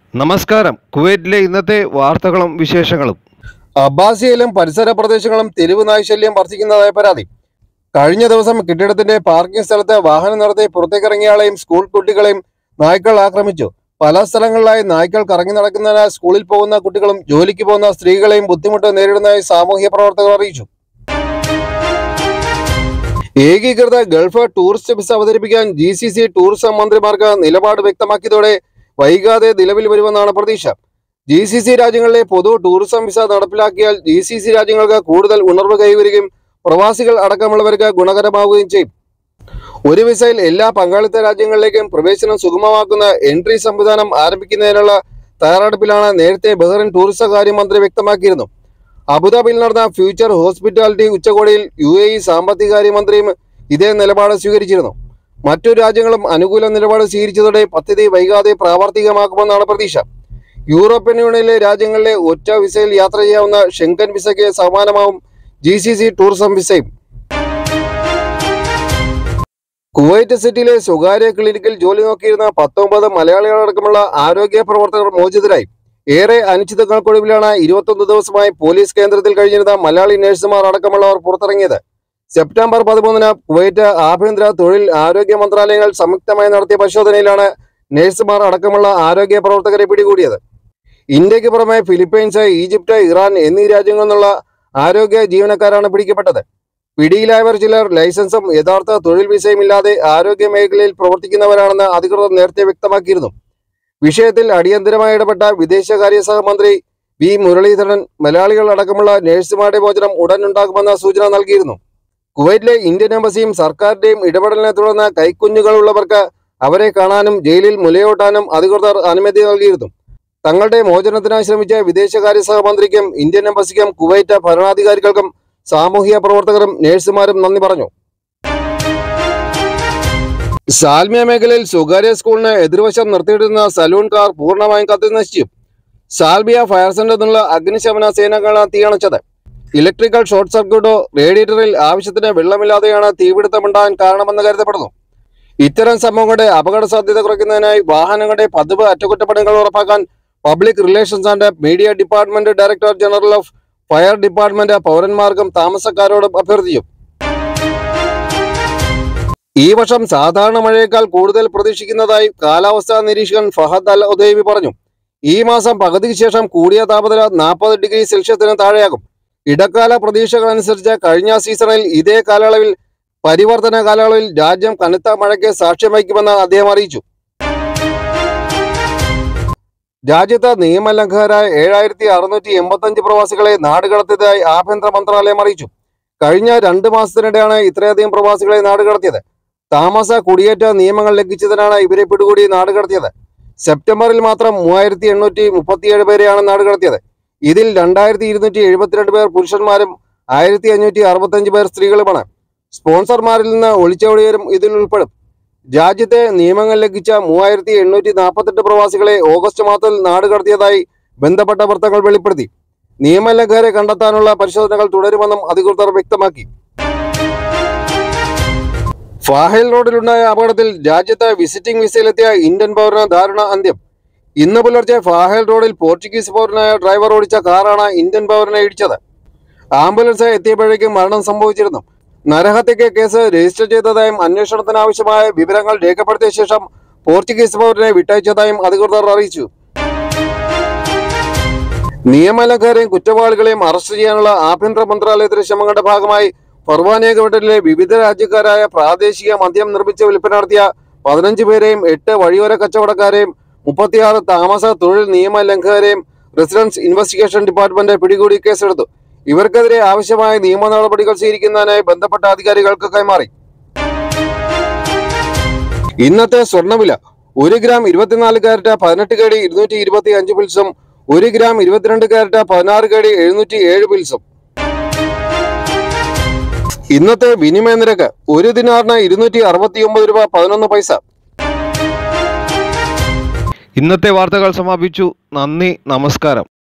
നമസ്കാരം കുവൈറ്റിലെ ഇന്നത്തെ വാർത്തകളും വിശേഷങ്ങളും അബ്ബാസിയയിലും പരിസര പ്രദേശങ്ങളും തെരുവ് നായ്ശല്യം വർദ്ധിക്കുന്നതായ പരാതി കഴിഞ്ഞ ദിവസം കെട്ടിടത്തിന്റെ പാർക്കിംഗ് സ്ഥലത്ത് വാഹനം നടത്തി പുറത്തേക്കിറങ്ങിയ സ്കൂൾ കുട്ടികളെയും നായ്ക്കൾ ആക്രമിച്ചു പല സ്ഥലങ്ങളിലായി നായ്ക്കൾ കറങ്ങി നടക്കുന്നതിനാൽ സ്കൂളിൽ പോകുന്ന കുട്ടികളും ജോലിക്ക് പോകുന്ന സ്ത്രീകളെയും ബുദ്ധിമുട്ട് നേരിടുന്നതായി സാമൂഹ്യ പ്രവർത്തകർ അറിയിച്ചു ഏകീകൃത ഗൾഫ് ടൂറിസ്റ്റ് വിസ അവതരിപ്പിക്കാൻ ജി സി സി ടൂറിസം മന്ത്രിമാർക്ക് നിലപാട് വ്യക്തമാക്കിയതോടെ വൈകാതെ നിലവിൽ വരുമെന്നാണ് പ്രതീക്ഷ ജി സി സി രാജ്യങ്ങളിലെ പൊതു ടൂറിസം വിസ നടപ്പിലാക്കിയാൽ ജി സി സി രാജ്യങ്ങൾക്ക് കൂടുതൽ ഉണർവ് കൈവരികയും പ്രവാസികൾ അടക്കമുള്ളവർക്ക് ഗുണകരമാവുകയും ചെയ്യും ഒരു വിസയിൽ എല്ലാ പങ്കാളിത്ത രാജ്യങ്ങളിലേക്കും പ്രവേശനം സുഗമമാക്കുന്ന എൻട്രി സംവിധാനം ആരംഭിക്കുന്നതിനുള്ള തയ്യാറെടുപ്പിലാണ് നേരത്തെ ബഹ്റിൻ ടൂറിസം കാര്യമന്ത്രി വ്യക്തമാക്കിയിരുന്നു അബുദാബിയിൽ നടന്ന ഫ്യൂച്ചർ ഹോസ്പിറ്റാലിറ്റി ഉച്ചകോടിയിൽ യു എ ഇ സാമ്പത്തികാര്യമന്ത്രിയും ഇതേ നിലപാട് സ്വീകരിച്ചിരുന്നു മറ്റു രാജ്യങ്ങളും അനുകൂല നിലപാട് സ്വീകരിച്ചതോടെ പദ്ധതി വൈകാതെ പ്രാവർത്തികമാക്കുമെന്നാണ് പ്രതീക്ഷ യൂറോപ്യൻ യൂണിയനിലെ രാജ്യങ്ങളിലെ ഒറ്റ വിസയിൽ യാത്ര ചെയ്യാവുന്ന ഷെങ്കൻ വിസയ്ക്ക് സമാനമാവും ജി സി സി ടൂറിസം വിസയും കുവൈറ്റ് സിറ്റിയിലെ സ്വകാര്യ ക്ലിനിക്കിൽ ജോലി നോക്കിയിരുന്ന പത്തൊമ്പത് മലയാളികളടക്കമുള്ള ആരോഗ്യ പ്രവർത്തകർ മോചിതരായി ഏറെ അനിശ്ചിതങ്ങൾക്കൊടുവിലാണ് ഇരുപത്തൊന്ന് ദിവസമായി പോലീസ് കേന്ദ്രത്തിൽ കഴിഞ്ഞിരുന്ന മലയാളി നഴ്സുമാർ അടക്കമുള്ളവർ പുറത്തിറങ്ങിയത് സെപ്റ്റംബർ പതിമൂന്നിന് കുവൈറ്റ് ആഭ്യന്തര തൊഴിൽ ആരോഗ്യ മന്ത്രാലയങ്ങൾ സംയുക്തമായി നടത്തിയ പരിശോധനയിലാണ് നഴ്സുമാർ അടക്കമുള്ള ആരോഗ്യ പ്രവർത്തകരെ പിടികൂടിയത് ഇന്ത്യക്ക് പുറമെ ഫിലിപ്പൈൻസ് ഈജിപ്ത് ഇറാൻ എന്നീ രാജ്യങ്ങളിൽ നിന്നുള്ള ആരോഗ്യ ജീവനക്കാരാണ് പിടിക്കപ്പെട്ടത് പിടിയിലായവർ ചിലർ ലൈസൻസും യഥാർത്ഥ തൊഴിൽ വിസയും ഇല്ലാതെ ആരോഗ്യ മേഖലയിൽ പ്രവർത്തിക്കുന്നവരാണെന്ന് അധികൃതർ നേരത്തെ വ്യക്തമാക്കിയിരുന്നു വിഷയത്തിൽ അടിയന്തരമായി ഇടപെട്ട വിദേശകാര്യ സഹമന്ത്രി വി മുരളീധരൻ മലയാളികൾ അടക്കമുള്ള നഴ്സുമാരുടെ മോചനം ഉടൻ ഉണ്ടാകുമെന്ന സൂചന നൽകിയിരുന്നു കുവൈറ്റിലെ ഇന്ത്യൻ എംബസിയും സർക്കാരിന്റെയും ഇടപെടലിനെ തുടർന്ന് കൈക്കുഞ്ഞുങ്ങളുള്ളവർക്ക് അവരെ കാണാനും ജയിലിൽ മുലയോട്ടാനും അധികൃതർ അനുമതി നൽകിയിരുന്നു തങ്ങളുടെ മോചനത്തിനായി ശ്രമിച്ച വിദേശകാര്യ സഹമന്ത്രിക്കും ഇന്ത്യൻ എംബസിക്കും കുവൈറ്റ് ഭരണാധികാരികൾക്കും സാമൂഹിക പ്രവർത്തകരും നഴ്സുമാരും നന്ദി പറഞ്ഞു സാൽമിയ മേഖലയിൽ സ്വകാര്യ സ്കൂളിന് എതിർവശം നിർത്തിയിട്ടിരുന്ന സലൂൺ കാർ പൂർണ്ണമായും കത്തി നശിച്ചു സാൽബിയ ഫയർ സെന്ററിൽ നിന്നുള്ള അഗ്നിശമന സേനകളാണ് തീയണച്ചത് ഇലക്ട്രിക്കൽ ഷോർട്ട് സർക്യൂട്ടോ റേഡിയേറ്ററിൽ ആവശ്യത്തിന് വെള്ളമില്ലാതെയാണ് തീപിടുത്തമുണ്ടാകാൻ കാരണമെന്ന് കരുതപ്പെടുന്നു ഇത്തരം സംഭവങ്ങളുടെ അപകട സാധ്യത കുറയ്ക്കുന്നതിനായി വാഹനങ്ങളുടെ പതിവ് അറ്റകുറ്റപ്പണികൾ ഉറപ്പാക്കാൻ public relations and media department director general of fire department പൗരന്മാർക്കും താമസക്കാരോടും അഭ്യർത്ഥിച്ചു ഈ വർഷം സാധാരണ മഴയേക്കാൾ കൂടുതൽ പ്രതീക്ഷിക്കുന്നതായി കാലാവസ്ഥാ നിരീക്ഷകൻ ഫഹദ് അൽ ഉദൈബി പറഞ്ഞു ഈ മാസം പകുതിക്ക് ശേഷം കൂടിയ താപനില നാൽപ്പത് ഡിഗ്രി സെൽഷ്യസിന് താഴെയാകും ഇടക്കാല പ്രതീക്ഷകളനുസരിച്ച് കഴിഞ്ഞ സീസണിൽ ഇതേ കാലയളവിൽ പരിവർത്തന കാലയളവിൽ രാജ്യം കനത്ത മഴയ്ക്ക് സാക്ഷ്യം വഹിക്കുമെന്ന് അദ്ദേഹം അറിയിച്ചു രാജ്യത്ത് നിയമലംഘകരായ ഏഴായിരത്തി അറുന്നൂറ്റി എൺപത്തഞ്ച് പ്രവാസികളെ നാടുകടത്തിയതായി ആഭ്യന്തര മന്ത്രാലയം അറിയിച്ചു കഴിഞ്ഞ രണ്ട് മാസത്തിനിടെയാണ് ഇത്രയധികം പ്രവാസികളെ നാടുകടത്തിയത് താമസ കുടിയേറ്റ നിയമങ്ങൾ ലംഘിച്ചതിനാണ് ഇവരെ പിടികൂടി നാടുകടത്തിയത് സെപ്റ്റംബറിൽ മാത്രം മൂവായിരത്തി എണ്ണൂറ്റി മുപ്പത്തിയേഴ് പേരെയാണ് നാടുകടത്തിയത് ഇതിൽ രണ്ടായിരത്തി ഇരുന്നൂറ്റി എഴുപത്തിരണ്ട് പേർ പുരുഷന്മാരും ആയിരത്തി അഞ്ഞൂറ്റി അറുപത്തഞ്ച് പേർ സ്ത്രീകളുമാണ് സ്പോൺസർമാരിൽ നിന്ന് ഒളിച്ചോടിയവരും ഇതിൽ ഉൾപ്പെടും രാജ്യത്തെ നിയമങ്ങൾ ലംഘിച്ച മൂവായിരത്തി എണ്ണൂറ്റി നാൽപ്പത്തെട്ട് പ്രവാസികളെ ഓഗസ്റ്റ് മാസത്തിൽ നാടുകടത്തിയതായി ബന്ധപ്പെട്ട വൃത്തങ്ങൾ വെളിപ്പെടുത്തി നിയമലംഘകരെ കണ്ടെത്താനുള്ള പരിശോധനകൾ തുടരുമെന്നും അധികൃതർ വ്യക്തമാക്കി ഫാഹേൽ റോഡിലുണ്ടായ അപകടത്തിൽ രാജ്യത്ത് വിസിറ്റിംഗ് വിസയിലെത്തിയ ഇന്ത്യൻ പൗരന് ദാരുണ അന്ത്യം ഇന്ന് പുലർച്ചെ ഫാഹേൽ റോഡിൽ പോർച്ചുഗീസ് പൗരനായ ഡ്രൈവർ ഓടിച്ച കാറാണ് ഇന്ത്യൻ പൗരനെ ഇടിച്ചത് ആംബുലൻസ് എത്തിയപ്പോഴേക്കും മരണം സംഭവിച്ചിരുന്നു നരഹത്യക്ക് കേസ് രജിസ്റ്റർ ചെയ്തതായും അന്വേഷണത്തിനാവശ്യമായ വിവരങ്ങൾ രേഖപ്പെടുത്തിയ ശേഷം പോർച്ചുഗീസ് പൗരനെ വിട്ടയച്ചതായും അധികൃതർ അറിയിച്ചു നിയമലംഘകരെയും കുറ്റവാളികളെയും അറസ്റ്റ് ചെയ്യാനുള്ള ആഭ്യന്തര മന്ത്രാലയത്തിന്റെ ശ്രമങ്ങളുടെ ഭാഗമായി ഫർവാനിയ ഗവൺമെന്റിലെ വിവിധ രാജ്യക്കാരായ പ്രാദേശിക മദ്യം നിർമ്മിച്ച് വിൽപ്പന നടത്തിയ പതിനഞ്ച് പേരെയും എട്ട് വഴിയോര കച്ചവടക്കാരെയും മുപ്പത്തിയാറ് താമസ തൊഴിൽ നിയമ ലംഘകരെയും റെസിഡൻസ് ഇൻവെസ്റ്റിഗേഷൻ ഡിപ്പാർട്ട്മെന്റ് പിടികൂടി കേസെടുത്തു ഇവർക്കെതിരെ ആവശ്യമായ നിയമ നടപടികൾ സ്വീകരിക്കുന്നതിനായി ബന്ധപ്പെട്ട അധികാരികൾക്ക് കൈമാറി ഇന്നത്തെ സ്വർണ്ണവില ഒരു ഗ്രാം ഇരുപത്തിനാല് കാരറ്റ് പതിനെട്ട് കേടി ഇരുന്നൂറ്റി ഇരുപത്തി അഞ്ച് പിൽസും ഒരു ഗ്രാം ഇരുപത്തിരണ്ട് കാരറ്റ് പതിനാറ് കേടി എഴുന്നൂറ്റി ഏഴ് പിൽസും ഇന്നത്തെ വിനിമയ നിരക്ക് ഒരു ദിനാറിന് ഇരുന്നൂറ്റി അറുപത്തി ഒമ്പത് രൂപ പതിനൊന്ന് പൈസ ഇന്നത്തെ വാർത്തകൾ സമാപിച്ചു നന്ദി നമസ്കാരം